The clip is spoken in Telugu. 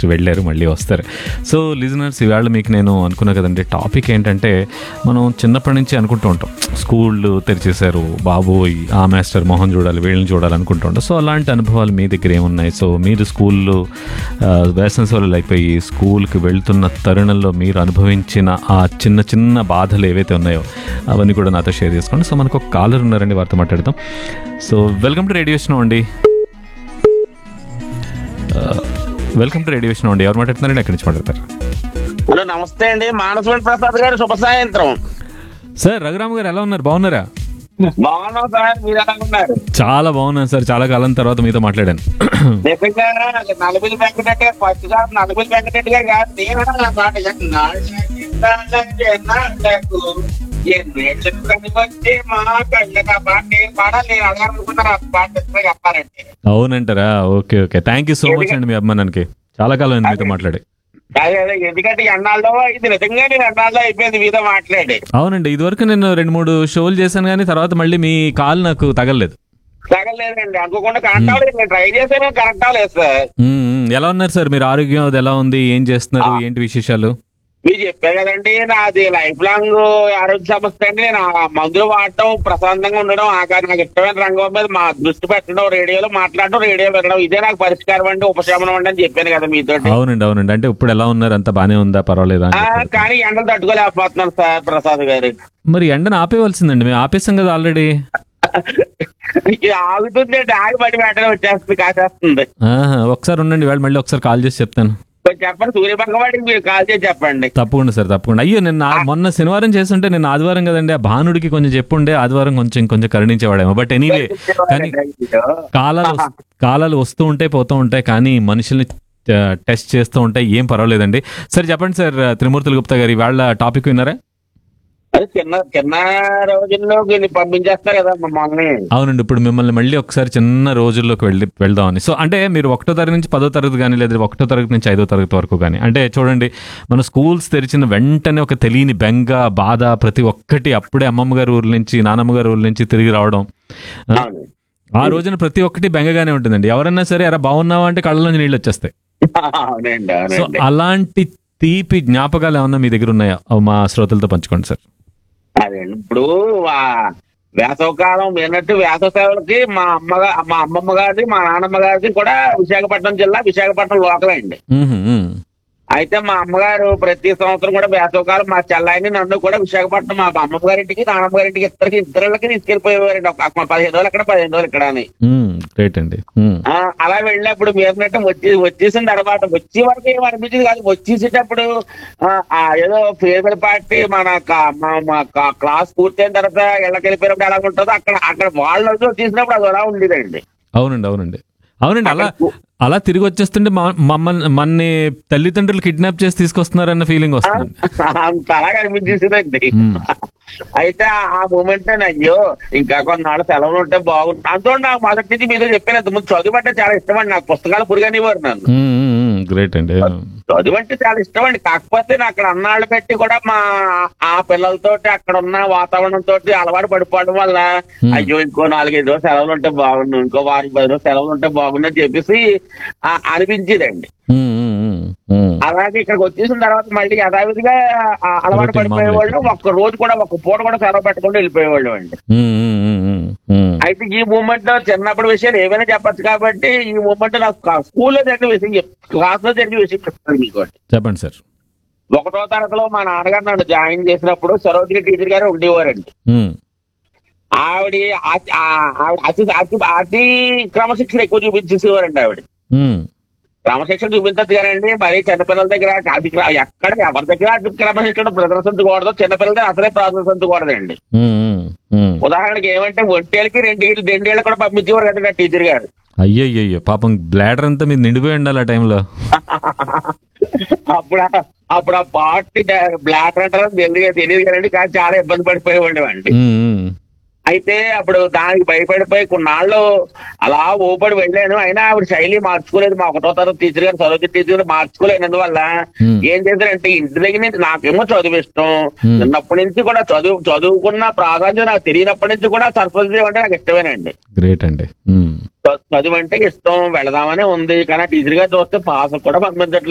జస్ట్ వెళ్ళారు మళ్ళీ వస్తారు సో లిజనర్స్ ఇవాళ మీకు నేను అనుకున్నా కదండి టాపిక్ ఏంటంటే మనం చిన్నప్పటి నుంచి అనుకుంటూ ఉంటాం స్కూళ్ళు తెరిచేశారు బాబోయ్ ఆ మాస్టర్ మొహం చూడాలి వీళ్ళని చూడాలి అనుకుంటూ ఉంటాం సో అలాంటి అనుభవాలు మీ దగ్గర ఏమున్నాయి సో మీరు స్కూల్లో వేసన సెలవులు అయిపోయి స్కూల్కి వెళ్తున్న తరుణంలో మీరు అనుభవించిన ఆ చిన్న చిన్న బాధలు ఏవైతే ఉన్నాయో అవన్నీ కూడా నాతో షేర్ చేసుకోండి సో మనకు ఒక కాలర్ ఉన్నారండి వారితో మాట్లాడదాం so welcome to radio station అండి వెల్కమ్ టు రేడియో స్టేషన్ అండి ఎవరు మాట్లాడుతున్నారండి ఎక్కడి నుంచి మాట్లాడతారు హలో నమస్తే అండి మానసవెంటి ప్రసాద్ గారు శుభ సాయంత్రం సార్ రఘురామ్ గారు ఎలా ఉన్నారు బాగున్నారా బాగున్నాం సార్ మీరు ఎలా ఉన్నారు చాలా బాగున్నాను సార్ చాలా కాలం తర్వాత మీతో మాట్లాడాను నిజంగా నలుగురి వెంకటరెడ్డి గారు ఫస్ట్ గా నలుగురి వెంకటరెడ్డి గారు కాదు నేను నా పాట నాళ్ళకు ఎన్నేళ్ళు కనివచ్చి మా కళ్ళకి ఆ పాట నేను పాడాలి నేను అడగాలనుకున్నాను ఆ పాట ఇప్పుడే చెప్పారండి అవునంటారా okay okay thank you so much అండి మీ అభిమానానికి చాలా కాలం అయింది మీతో మాట్లాడి అదే అదే ఎందుకంటే ఈ అన్నాళ్ళలో ఇది నిజంగా నేను అన్నాళ్ళలో అయిపోయింది మీతో మాట్లాడి అవునండి ఇదివరకు నేను రెండు మూడు షోలు చేశాను కానీ తర్వాత మళ్ళీ మీ కాల్ నాకు తగలలేదు తగలేదండి అనుకోకుండా కరెక్ట్ అవ్వలేదు నేను ట్రై చేశాను కరెక్ట్ అవ్వలేదు సార్ మ్మ్, మ్మ్. ఎలా ఉన్నారు సార్ మీరు ఆరోగ్యం అది ఎలా ఉంది ఏం చేస్తున్నారు ఏంటి విశేషాలు మీరు చెప్పారు కదండి నాది లైఫ్ లాంగ్ ఆరోగ్య సమస్య అండి నేను ఆ మందులు వాడటం ప్రశాంతంగా ఉండడం ఆ కాదు నాకు ఇష్టమైన రంగం మీద మా దృష్టి పెట్టడం రేడియోలో మాట్లాడడం రేడియో వినడం ఇదే నాకు పరిష్కారం అండి ఉపశమనం అండి అని చెప్పాను కదా మీతో అవునండి అవునండి అంటే ఇప్పుడు ఎలా ఉన్నారు అంత బానే ఉందా పర్వాలేదా అని చెప్పారు. కానీ ఎండలు తట్టుకోలేకపోతున్నాను సార్ ప్రసాద్ గారు మరి ఎండను ఆపేవలసిందండి మేము ఆపేసాం కదా ఆల్రెడీ ఇది ఆగుతుంది ఆగి పడి వెంటనే వచ్చేస్తుంది కాసేస్తుంది ఆహా, ఒకసారి ఉండండి వాళ్ళు మళ్ళీ ఒకసారి కాల్ చేసి చెప్తాను కొంచెం చెప్పండి సూర్యభంగవాడికి మీరు కాల్ చేసి చెప్పండి తప్పకుండా సార్ తప్పకుండా అయ్యో నేను ఆ- మొన్న శనివారం చేస్తుంటే నేను ఆదివారం కదండి ఆ భానుడికి కొంచెం చెప్పుండే ఆదివారం కొంచెం కొంచెం కరుణించేవాడేమో బట్ ఎనీవే కానీ కాలాలు వస్- కాలాలు వస్తూ ఉంటాయి పోతూ ఉంటాయి కానీ మనుషుల్ని ఆ, టెస్ట్ చేస్తూ ఉంటాయి ఏం పర్వాలేదండి సరే చెప్పండి సార్ త్రిమూర్తుల గుప్తా గారు వాళ్ళ టాపిక్ విన్నారా అది చిన్న చిన్న రోజుల్లో వీళ్ళు పంపించేస్తారు కదా మమ్మల్ని అవునండి ఇప్పుడు మిమ్మల్ని మళ్ళీ ఒకసారి చిన్న రోజుల్లోకి వెళ్ళి వెళ్దామని సో అంటే మీరు ఒకటో తరగతి నుంచి పదో తరగతి కానీ లేదా ఒకటో తరగతి నుంచి ఐదో తరగతి వరకు కానీ అంటే చూడండి మన స్కూల్స్ తెరిచిన వెంటనే ఒక తెలియని బెంగ బాధ ప్రతి ఒక్కటి అప్పుడే అమ్మమ్మ గారి ఊర్ల నుంచి నానమ్మ గారి ఊర్ల నుంచి తిరిగి రావడం ఆ, అవును ఆ రోజున ప్రతి ఒక్కటి బెంగగానే ఉంటుందండి ఎవరన్నా సరే అరా బాగున్నావా అంటే కళ్ళలోంచి నీళ్ళు వచ్చేస్తాయి అవునండి సో అవునండి అలాంటి తీపి జ్ఞాపకాలు ఏమన్నా మీ దగ్గర ఉన్నాయా అవి మా శ్రోతలతో పంచుకోండి సార్ అదే ఇప్పుడు ఆ వేసవకాలం విన్నట్టు వేసవ సేవలకి మా అమ్మగా మా అమ్మమ్మ గారిది మా నాన్నమ్మ గారిది కూడా విశాఖపట్నం జిల్లా విశాఖపట్నం లోకల్ అండి మ్హూ, మ్. అయితే మా అమ్మగారు ప్రతి సంవత్సరం కూడా వేసవకాలం మా చెల్లాయిని నన్ను కూడా విశాఖపట్నం మా అమ్మమ్మ గారింటికి నాన్నమ్మ గారింటికి ఇద్దరికి ఇద్దరికి తీసుకెళ్లిపోయేవారండి ఒక ఒక పదిహేను రోజులు అక్కడ పదిహేను రోజులు ఇక్కడ అని మ్, గ్రేట్ అండి మ్. ఆ, అలా వెళ్ళినప్పుడు మీరున్నట్టు వచ్చి వచ్చేసిన తర్వాత వచ్చే వరకు ఏం అనిపించింది కాదు వచ్చేసేటప్పుడు ఆ, ఆ, ఏదో ఫేర్వెల్ పార్టీ మన క- మా- మా క- క్లాస్ పూర్తయిన తర్వాత ఇళ్ళకి వెళ్ళిపోయినప్పుడు ఎలా ఉంటుందో అక్కడ అక్కడ వాళ్ళు వచ్చేసినప్పుడు అది అలా ఉండేదండి అవునండి అవునండి అవునండి అలా అలా తిరిగి వచ్చేస్తుంటే మా- మమ్మల్ని మన్ని తల్లిదండ్రులు కిడ్నాప్ చేసి తీసుకొస్తున్నారన్న ఫీలింగ్ వస్తుంది అంత అలాగే అనిపించేసిందండి మ్మ్. అయితే ఆ- ఆ మూమెంట్ అయ్యో ఇంకా కొన్నాళ్ళు సెలవులు ఉంటే బాగుంటుంది అందులో నాకు మొదటి నుంచి మీతో చెప్పాను ఇంతకుముందు చదువు అంటే చాలా ఇష్టం అండి నాకు పుస్తకాలు పురుగనివ్వరు నన్ను గ్రేట్ అండి చదువు అంటే చాలా ఇష్టం అండి కాకపోతే నేను అక్కడ అన్నాళ్ళు పెట్టి కూడా మా ఆ పిల్లలతోటి అక్కడ ఉన్న వాతావరణం తోటి అలవాటు పడిపోవడం వల్ల Hmm. అయ్యో ఇంకో నాలుగైదు రోజులు సెలవులు ఉంటే బాగుండు ఇంకో వారం పది రోజులు సెలవులు ఉంటే బాగుండు అని చెప్పేసి ఆ, అనిపించేదండి మ్మ్, మ్మ్, మ్మ్, మ్మ్. అలాగే ఇక్కడికి వచ్చేసిన తర్వాత మళ్ళీ యథావిధిగా ఆ అలవాటు Routine పడిపోయేవాళ్ళు మామూలు. ఒక్క రోజు కూడా ఒక్క పూట కూడా సెలవు పెట్టకుండా వెళ్ళిపోయేవాళ్ళు అండి మ్మ్, మ్మ్, మ్మ్, మ్మ్, మ్మ్. అయితే ఈ మూమెంట్ లో చిన్నప్పటి విషయాలు ఏమైనా చెప్పొచ్చు కాబట్టి ఈ మూమెంట్ నాకు స్కూల్లో జరిగిన విషయం చెప్ క్లాస్ లో జరిగిన విషయం చెప్తాను మీకు చెప్పండి సార్ ఒకటో తరగతిలో మా నాన్నగారు నన్ను జాయిన్ చేసినప్పుడు సరోజిని టీచర్ గారు ఉండేవారండి మ్మ్. ఆవిడ ఆ- ఆ- ఆవిడ అతి అతి అతి క్రమశిక్షణ ఎక్కువ చూపించేసేవారండి ఆవిడ మ్మ్. క్రమశిక్షణ చూపించదు కానండి మరి చిన్నపిల్లల దగ్గర అతి క్ర- ఎక్కడ ఎవరి దగ్గర అతి క్రమశిక్షణ ప్రదర్శించకూడదు చిన్నపిల్లల దగ్గర అసలే ప్రదర్శించకూడదండి మ్మ్, మ్మ్, మ్మ్. ఉదాహరణకి ఏమంటే ఒంటేళ్ళకి రెండు ఏళ్ళు రెండు ఏళ్ళు కూడా పంపించేవారు కదండి ఆ టీచర్ గారు అయ్యయ్యో పాపం బ్లాడర్ అంతా మీరు నిండిపోయి ఉండాలి ఆ టైంలో అప్పుడు ఆ- అప్పుడు ఆ పార్టీ బ్లాక్ అంటారో తెలియదు తెలియదు కదండి కానీ చాలా ఇబ్బంది పడిపోయేవాడి అండి మ్మ్, మ్మ్. అయితే అప్పుడు దానికి భయపడిపోయి కొన్నాళ్ళు అలా ఊపడి వెళ్ళాను అయినా ఆవిడ శైలి మార్చుకోలేదు మా ఒకటో తరగతి టీచర్ గారు చదువు టీచర్ గారు మార్చుకోలేనందువల్ల Hmm. ఏం చేశారంటే ఇంటి దగ్గర నుంచి నాకేమో చదువు ఇష్టం Hmm. చిన్నప్పటి నుంచి కూడా చదువు చదువుకున్న ప్రాధాన్యత నాకు తెలియనప్పటి నుంచి కూడా సరస్వతి అంటే నాకు ఇష్టమేనండి గ్రేట్ అండి మ్మ్. చ- చదువు అంటే ఇష్టం వెళదామనే ఉంది కానీ టీచర్ గారు చూస్తే పాస్ కూడా పంపించట్లేదు